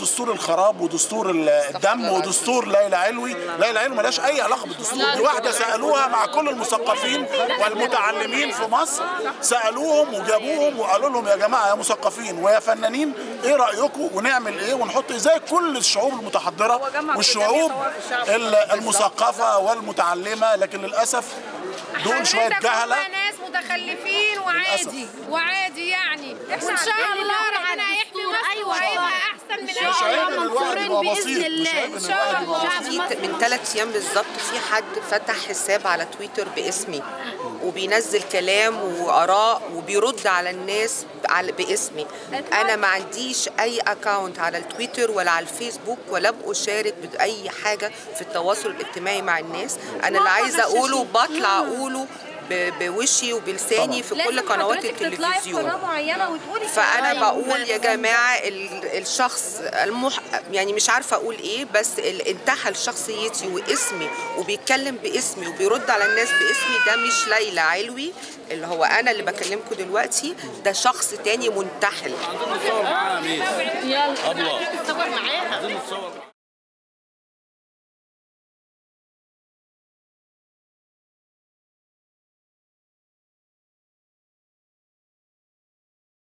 دستور الخراب ودستور ال- الدم ودستور ليلى علوي ليلى علوي ملهاش اي علاقه بالدستور دي واحده سالوها مع كل المثقفين والمتعلمين في مصر سالوهم وجابوهم وقالوا لهم يا جماعه يا مثقفين ويا فنانين ايه رايكم ونعمل ايه ونحط زي كل الشعوب المتحضره والشعوب ال- المثقفه والمتعلمه لكن للاسف دول شويه حضرتك جهله هم ناس متخلفين وعادي وعادي يعني وان شاء الله ربنا يحمي مصر أيوة. وهيبقى احسن من مش اي عيب ان الواحد يبقى بسيط مش عيب ان الواحد يبقى بسيط في من ثلاث ايام بالظبط في حد فتح حساب على تويتر باسمي وبينزل كلام واراء وبيرد على الناس على باسمي انا ما عنديش اي اكاونت على التويتر ولا على الفيسبوك ولا بشارك باي حاجه في التواصل الاجتماعي مع الناس انا اللي عايزه اقوله بطلع اقوله ب- بوشي وبلساني في كل قنوات التلفزيون معينه وتقولي فانا بقول يا جماعه ال- الشخص المح... يعني مش عارفه اقول ايه بس ال- انتحل شخصيتي واسمي وبيتكلم باسمي وبيرد على الناس باسمي ده مش ليلى علوي اللي هو انا اللي بكلمكم دلوقتي ده شخص تاني منتحل عايزين نتصور معاها مين؟ يلا أبلة تصور معاها عايزين نتصور